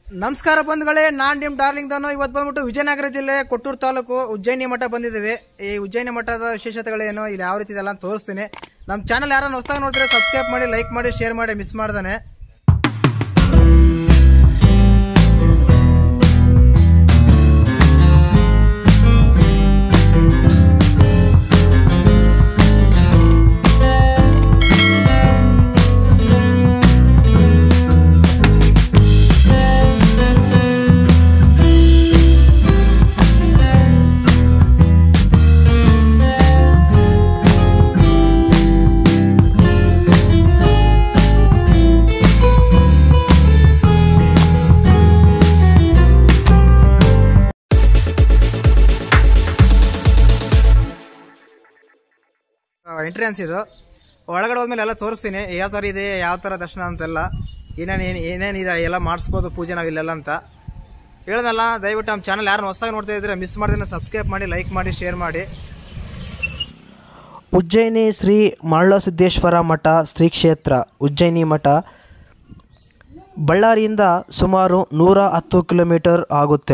ನಮಸ್ಕಾರ ಬಂಧುಗಳೇ ನಾನ್ ನಿಮ್ ಡಾರ್ಲಿಂಗ್ ದಾನು ಇವತ್ತು ಬಂದ್ಬಿಟ್ಟು ವಿಜಯನಗರ ಜಿಲ್ಲೆ ಕೊಟ್ಟೂರು ತಾಲೂಕು ಉಜ್ಜಯಿನಿ ಮಠ ಬಂದಿದ್ದೀವಿ ಈ ಉಜ್ಜಯಿನಿ ಮಠದ ವಿಶೇಷತೆಗಳೇನು ಇಲ್ಲಿ ಯಾವ ರೀತಿ ಇದೆಲ್ಲ ಅಂತ ತೋರಿಸ್ತೀನಿ ನಮ್ಮ ಚಾನಲ್ ಯಾರನ್ನ ಹೊಸದಾಗಿ ನೋಡಿದ್ರೆ ಸಬ್ಸ್ಕ್ರೈಬ್ ಮಾಡಿ ಲೈಕ್ ಮಾಡಿ ಶೇರ್ ಮಾಡಿ ಮಿಸ್ ಮಾಡ್ದಾನೆ ಎಂಟ್ರೆನ್ಸ್ ಇದು ಒಳಗಡೆ ಹೋದ್ಮೇಲೆ ಎಲ್ಲ ತೋರಿಸ್ತೀನಿ ಯಾವ ಥರ ಇದೆ ಯಾವ ಥರ ದರ್ಶನ ಅಂತೆಲ್ಲ ಏನೇನು ಏನು ಏನೇನಿದೆ ಎಲ್ಲ ಮಾಡಿಸ್ಬೋದು ಪೂಜೆ ನಾವು ಇಲ್ಲೆಲ್ಲ ಅಂತ ಹೇಳ್ದಲ್ಲ ದಯವಿಟ್ಟು ನಮ್ಮ ಚಾನಲ್ ಯಾರನ್ನ ಹೊಸದಾಗಿ ನೋಡ್ತಾ ಇದ್ರೆ ಮಿಸ್ ಮಾಡಿದ್ರೆ ಸಬ್ಸ್ಕ್ರೈಬ್ ಮಾಡಿ ಲೈಕ್ ಮಾಡಿ ಶೇರ್ ಮಾಡಿ ಉಜ್ಜಯಿನಿ ಶ್ರೀ ಮರಳಸಿದ್ದೇಶ್ವರ ಮಠ ಶ್ರೀ ಕ್ಷೇತ್ರ ಉಜ್ಜಯಿನಿ ಮಠ ಬಳ್ಳಾರಿಯಿಂದ ಸುಮಾರು ನೂರ ಹತ್ತು ಕಿಲೋಮೀಟರ್ ಆಗುತ್ತೆ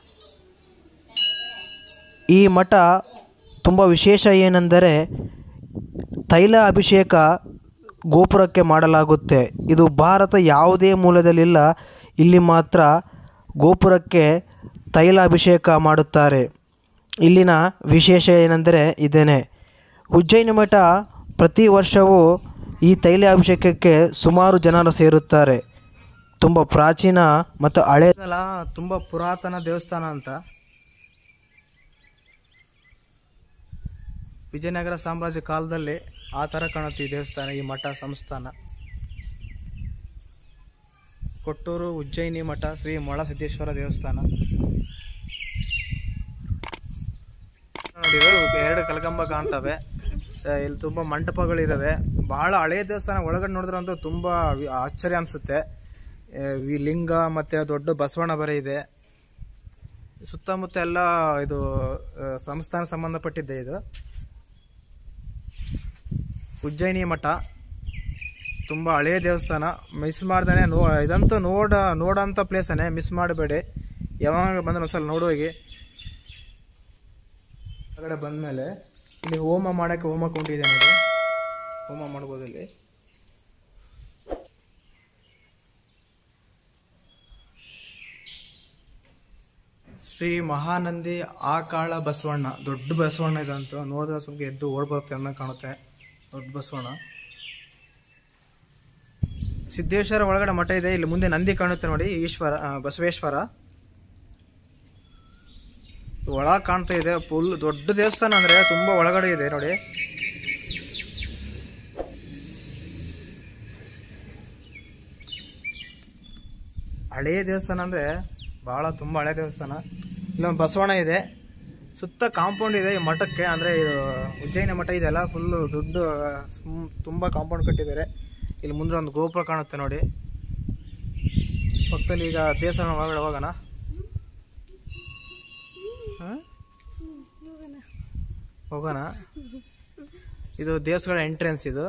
ಈ ಮಠ ತುಂಬ ವಿಶೇಷ ಏನೆಂದರೆ ತೈಲ ಅಭಿಷೇಕ ಗೋಪುರಕ್ಕೆ ಮಾಡಲಾಗುತ್ತೆ ಇದು ಭಾರತ ಯಾವುದೇ ಮೂಲದಲ್ಲಿಲ್ಲ ಇಲ್ಲಿ ಮಾತ್ರ ಗೋಪುರಕ್ಕೆ ತೈಲ ಅಭಿಷೇಕ ಮಾಡುತ್ತಾರೆ ಇಲ್ಲಿನ ವಿಶೇಷ ಏನೆಂದರೆ ಇದೇನೆ ಉಜ್ಜಯಿನಿ ಮಠ ಪ್ರತಿ ವರ್ಷವೂ ಈ ತೈಲ ಅಭಿಷೇಕಕ್ಕೆ ಸುಮಾರು ಜನರು ಸೇರುತ್ತಾರೆ ತುಂಬ ಪ್ರಾಚೀನ ಮತ್ತು ಹಳೆ ಇದೆಲ್ಲ ತುಂಬ ಪುರಾತನ ದೇವಸ್ಥಾನ ಅಂತ ವಿಜಯನಗರ ಸಾಮ್ರಾಜ್ಯ ಕಾಲದಲ್ಲಿ ಆ ಥರ ಕಾಣುತ್ತೆ ಈ ದೇವಸ್ಥಾನ ಈ ಮಠ ಸಂಸ್ಥಾನ ಕೊಟ್ಟೂರು ಉಜ್ಜಯಿನಿ ಮಠ ಶ್ರೀ ಮೊಳಸಿದ್ದೇಶ್ವರ ದೇವಸ್ಥಾನ ನೋಡಿ ಇದು ಎರಡು ಕಲಕಂಬ ಕಾಣ್ತವೆ ಆ, ಇಲ್ಲಿ ತುಂಬ ಮಂಟಪಗಳಿದಾವೆ ಬಹಳ ಹಳೆಯ ದೇವಸ್ಥಾನ ಒಳಗಡೆ ನೋಡಿದ್ರೆ ಅಂತೂ ತುಂಬ ವಿ- ಆಶ್ಚರ್ಯ ಅನಿಸುತ್ತೆ ಈ ಲಿಂಗ ಮತ್ತೆ ದೊಡ್ಡ ಬಸವಣ್ಣ ಬರೆ ಇದೆ ಸುತ್ತಮುತ್ತ ಎಲ್ಲ ಇದು ಆ, ಸಂಸ್ಥಾನ ಸಂಬಂಧಪಟ್ಟಿದ್ದೆ ಇದು ಉಜ್ಜಯಿನಿ ಮಠ ತುಂಬ ಹಳೆಯ ದೇವಸ್ಥಾನ ಮಿಸ್ ಮಾಡ್ದಾನೆ ನೋ ಇದಂತೂ ನೋಡ ನೋಡೋಂಥ ಪ್ಲೇಸನೇ ಮಿಸ್ ಮಾಡಬೇಡಿ ಯಾವಾಗ ಬಂದ್ರೆ ಒಂದ್ಸಲ ನೋಡೋಗಿ ಹೊರಗಡೆ ಬಂದಮೇಲೆ ಇಲ್ಲಿ ಹೋಮ ಮಾಡೋಕ್ಕೆ ಹೋಮ ಕುಂಡಿದೆ ನೋಡಿ ಹೋಮ ಮಾಡ್ಬೋದು ಇಲ್ಲಿ ಶ್ರೀ ಮಹಾನಂದಿ ಆಕಾಳ ಬಸವಣ್ಣ ದೊಡ್ಡ ಬಸವಣ್ಣ ಇದಂತೂ ನೋಡಿದ್ರೆ ಸ್ವಲ್ಪ ಎದ್ದು ಓಡ್ಬರುತ್ತೆ ಅನ್ನೋ ಕಾಣುತ್ತೆ ದೊಡ್ಡ ಬಸವಣ್ಣ ಸಿದ್ದೇಶ್ವರ ಒಳಗಡೆ ಮಠ ಇದೆ ಇಲ್ಲಿ ಮುಂದೆ ನಂದಿ ಕಾಣುತ್ತೆ ನೋಡಿ ಈಶ್ವರ ಆ, ಬಸವೇಶ್ವರ ಒಳಗೆ ಕಾಣ್ತಾ ಇದೆ ಫುಲ್ ದೊಡ್ಡ ದೇವಸ್ಥಾನ ಅಂದ್ರೆ ತುಂಬಾ ಒಳಗಡೆ ಇದೆ ನೋಡಿ ಹಳೆಯ ದೇವಸ್ಥಾನ ಅಂದ್ರೆ ಬಹಳ ತುಂಬಾ ಹಳೆ ದೇವಸ್ಥಾನ ಇಲ್ಲೊಂದು ಬಸವಣ್ಣ ಇದೆ ಸುತ್ತ ಕಾಂಪೌಂಡ್ ಇದೆ ಈ ಮಠಕ್ಕೆ ಅಂದ್ರೆ ಇದು ಉಜ್ಜಯಿನಿ ಮಠ ಇದೆಲ್ಲ ಫುಲ್ ದುಡ್ಡು ಸುಮ್- ತುಂಬಾ ಕಾಂಪೌಂಡ್ ಕಟ್ಟಿದ್ದಾರೆ ಇಲ್ಲಿ ಮುಂದೆ ಒಂದು ಗೋಪುರ ಕಾಣುತ್ತೆ ನೋಡಿ ಪಕ್ಕದಲ್ಲಿ ಈಗ ದೇವಸ್ಥಾನ ಒಳಗಡೆ ಹೋಗೋಣ ಹ? ಹೋಗೋಣ ಇದು ದೇವಸ್ಥಾನ ಎಂಟ್ರೆನ್ಸ್ ಇದು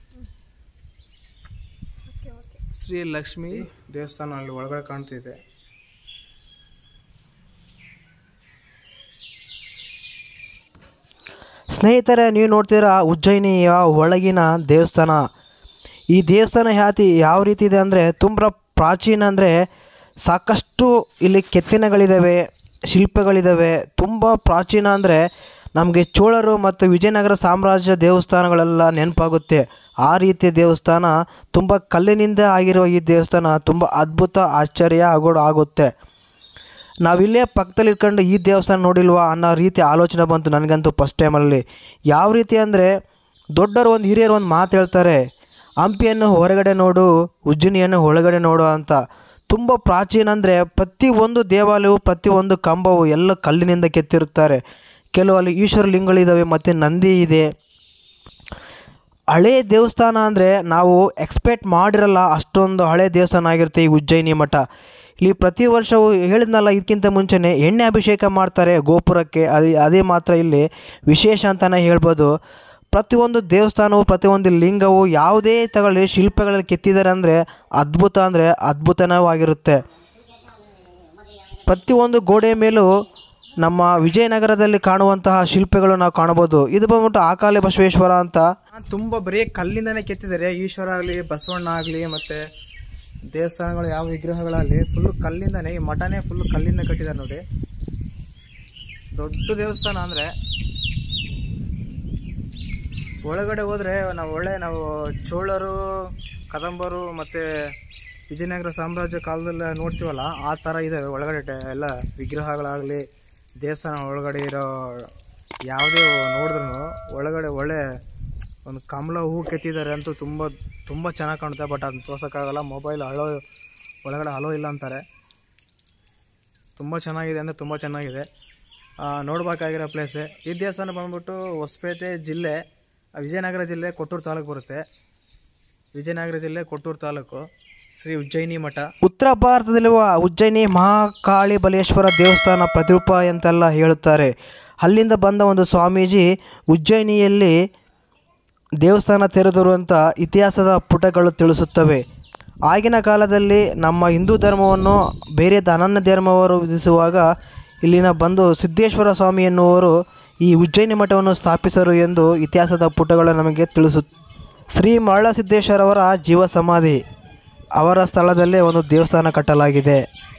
ಶ್ರೀ ಲಕ್ಷ್ಮಿ ದೇವಸ್ಥಾನ ಅಲ್ಲಿ ಒಳಗಡೆ ಕಾಣ್ತಿದೆ ಸ್ನೇಹಿತರೆ ನೀವು ನೋಡ್ತೀರಾ ಉಜ್ಜಯಿನಿಯ ಒಳಗಿನ ದೇವಸ್ಥಾನ ಈ ದೇವಸ್ಥಾನ ಯಾತಿ ಯಾವ ರೀತಿ ಇದೆ ಅಂದರೆ ತುಂಬ ಪ್ರಾಚೀನ ಅಂದರೆ ಸಾಕಷ್ಟು ಇಲ್ಲಿ ಕೆತ್ತನೆಗಳಿದ್ದಾವೆ ಶಿಲ್ಪಗಳಿದ್ದಾವೆ ತುಂಬ ಪ್ರಾಚೀನ ಅಂದರೆ ನಮಗೆ ಚೋಳರು ಮತ್ತು ವಿಜಯನಗರ ಸಾಮ್ರಾಜ್ಯ ದೇವಸ್ಥಾನಗಳೆಲ್ಲ ನೆನಪಾಗುತ್ತೆ ಆ ರೀತಿಯ ದೇವಸ್ಥಾನ ತುಂಬ ಕಲ್ಲಿನಿಂದ ಆಗಿರುವ ಈ ದೇವಸ್ಥಾನ ತುಂಬ ಅದ್ಭುತ ಆಶ್ಚರ್ಯ ಆಗೋ ಆಗುತ್ತೆ ನಾವಿಲ್ಲೇ ಪಕ್ಕದಲ್ಲಿ ಇಟ್ಕೊಂಡು ಈ ದೇವಸ್ಥಾನ ನೋಡಿಲ್ವಾ ಅನ್ನೋ ರೀತಿ ಆಲೋಚನೆ ಬಂತು ನನಗಂತೂ ಫಸ್ಟ್ ಟೈಮಲ್ಲಿ ಯಾವ ರೀತಿ ಅಂದರೆ ದೊಡ್ಡವರು ಒಂದು ಹಿರಿಯರು ಒಂದು ಮಾತು ಹೇಳ್ತಾರೆ ಹಂಪಿಯನ್ನು ಹೊರಗಡೆ ನೋಡು ಉಜ್ಜಿನಿಯನ್ನು ಒಳಗಡೆ ನೋಡು ಅಂತ ತುಂಬ ಪ್ರಾಚೀನ ಅಂದರೆ ಪ್ರತಿಯೊಂದು ದೇವಾಲಯವು ಪ್ರತಿಯೊಂದು ಕಂಬವು ಎಲ್ಲ ಕಲ್ಲಿನಿಂದ ಕೆತ್ತಿರುತ್ತಾರೆ ಕೆಲವು ಅಲ್ಲಿ ಈಶ್ವರ ಲಿಂಗಗಳಿದ್ದಾವೆ ಮತ್ತು ನಂದಿ ಇದೆ ಹಳೆ ದೇವಸ್ಥಾನ ಅಂದರೆ ನಾವು ಎಕ್ಸ್ಪೆಕ್ಟ್ ಮಾಡಿರಲ್ಲ ಅಷ್ಟೊಂದು ಹಳೆ ದೇವಸ್ಥಾನ ಆಗಿರುತ್ತೆ ಈ ಉಜ್ಜಯಿನಿ ಮಠ ಇಲ್ಲಿ ಪ್ರತಿ ವರ್ಷವೂ ಹೇಳಿದ್ನಲ್ಲ ಇದಕ್ಕಿಂತ ಮುಂಚೆನೇ ಎಣ್ಣೆ ಅಭಿಷೇಕ ಮಾಡ್ತಾರೆ ಗೋಪುರಕ್ಕೆ ಅದೇ ಅದೇ ಮಾತ್ರ ಇಲ್ಲಿ ವಿಶೇಷ ಅಂತಲೇ ಹೇಳ್ಬೋದು ಪ್ರತಿಯೊಂದು ದೇವಸ್ಥಾನವು ಪ್ರತಿಯೊಂದು ಲಿಂಗವು ಯಾವುದೇ ತಗೊಳ್ಳಿ ಶಿಲ್ಪಗಳಲ್ಲಿ ಕೆತ್ತಿದ್ದಾರೆ ಅಂದರೆ ಅದ್ಭುತ ಅಂದರೆ ಅದ್ಭುತನವಾಗಿರುತ್ತೆ ಪ್ರತಿಯೊಂದು ಗೋಡೆಯ ಮೇಲೂ ನಮ್ಮ ವಿಜಯನಗರದಲ್ಲಿ ಕಾಣುವಂತಹ ಶಿಲ್ಪಗಳು ನಾವು ಕಾಣಬಹುದು ಇದು ಬಂದ್ಬಿಟ್ಟು ಆಕಾಲಿ ಬಸವೇಶ್ವರ ಅಂತ ತುಂಬ ಬರೀ ಕಲ್ಲಿಂದನೇ ಕೆತ್ತಿದ್ದಾರೆ ಈಶ್ವರ ಆಗಲಿ ಬಸವಣ್ಣ ಆಗಲಿ ಮತ್ತು ದೇವಸ್ಥಾನಗಳು ಯಾವ ವಿಗ್ರಹಗಳಾಗಲಿ ಫುಲ್ಲು ಕಲ್ಲಿಂದನೇ ಈ ಮಠನೇ ಫುಲ್ಲು ಕಲ್ಲಿಂದ ಕಟ್ಟಿದ್ದಾರೆ ನೋಡಿ ದೊಡ್ಡ ದೇವಸ್ಥಾನ ಅಂದರೆ ಒಳಗಡೆ ಹೋದರೆ ನಾವು ಒಳ್ಳೆ ನಾವು ಚೋಳರು ಕದಂಬರು ಮತ್ತು ವಿಜಯನಗರ ಸಾಮ್ರಾಜ್ಯ ಕಾಲದಲ್ಲಿ ನೋಡ್ತೀವಲ್ಲ ಆ ಥರ ಇದ್ದಾವೆ ಒಳಗಡೆ ಟ- ಎಲ್ಲ ವಿಗ್ರಹಗಳಾಗಲಿ ದೇವಸ್ಥಾನ ಒಳಗಡೆ ಇರೋ ಯಾವುದೇ ನೋಡಿದ್ರು ಒಳಗಡೆ ಒಳ್ಳೆ ಒಂದು ಕಮಲ ಹೂ ಕೆತ್ತಿದ್ದಾರೆ ಅಂತೂ ತುಂಬ ತುಂಬ ಚೆನ್ನಾಗಿ ಕಾಣುತ್ತೆ ಬಟ್ ಅದನ್ನ ತೋರ್ಸೋಕ್ಕಾಗಲ್ಲ ಮೊಬೈಲ್ ಹಳೋ ಒಳಗಡೆ ಹಲೋ ಇಲ್ಲ ಅಂತಾರೆ ತುಂಬ ಚೆನ್ನಾಗಿದೆ ಅಂದರೆ ತುಂಬ ಚೆನ್ನಾಗಿದೆ ಆ, ನೋಡ್ಬೇಕಾಗಿರೋ ಪ್ಲೇಸೆ ಈ ದೇವಸ್ಥಾನ ಬಂದ್ಬಿಟ್ಟು ಹೊಸಪೇಟೆ ಜಿಲ್ಲೆ ಆ, ವಿಜಯನಗರ ಜಿಲ್ಲೆ ಕೊಟ್ಟೂರು ತಾಲೂಕು ಬರುತ್ತೆ ವಿಜಯನಗರ ಜಿಲ್ಲೆ ಕೊಟ್ಟೂರು ತಾಲೂಕು ಶ್ರೀ ಉಜ್ಜಯಿನಿ ಮಠ ಉತ್ತರ ಭಾರತದಲ್ಲಿರುವ ಉಜ್ಜಯಿನಿ ಮಹಾಕಾಳಿ ಬಲೇಶ್ವರ ದೇವಸ್ಥಾನ ಪ್ರತಿರೂಪ ಎಂತೆಲ್ಲ ಹೇಳುತ್ತಾರೆ ಅಲ್ಲಿಂದ ಬಂದ ಒಂದು ಸ್ವಾಮೀಜಿ ಉಜ್ಜಯಿನಿಯಲ್ಲಿ ದೇವಸ್ಥಾನ ತೆರೆದರು ಅಂತ ಇತಿಹಾಸದ ಪುಟಗಳು ತಿಳಿಸುತ್ತವೆ ಆಗಿನ ಕಾಲದಲ್ಲಿ ನಮ್ಮ ಹಿಂದೂ ಧರ್ಮವನ್ನು ಬೇರೆ ಅನನ್ಯ ಧರ್ಮವರು ವಿಧಿಸುವಾಗ ಇಲ್ಲಿನ ಬಂದು ಸಿದ್ದೇಶ್ವರ ಸ್ವಾಮಿ ಎನ್ನುವರು ಈ ಉಜ್ಜಯಿನಿ ಮಠವನ್ನು ಸ್ಥಾಪಿಸರು ಎಂದು ಇತಿಹಾಸದ ಪುಟಗಳು ನಮಗೆ ತಿಳಿಸು ಶ್ರೀ ಮರಳಸಿದ್ದೇಶ್ವರವರ ಜೀವ ಸಮಾಧಿ ಅವರ ಸ್ಥಳದಲ್ಲೇ ಒಂದು ದೇವಸ್ಥಾನ ಕಟ್ಟಲಾಗಿದೆ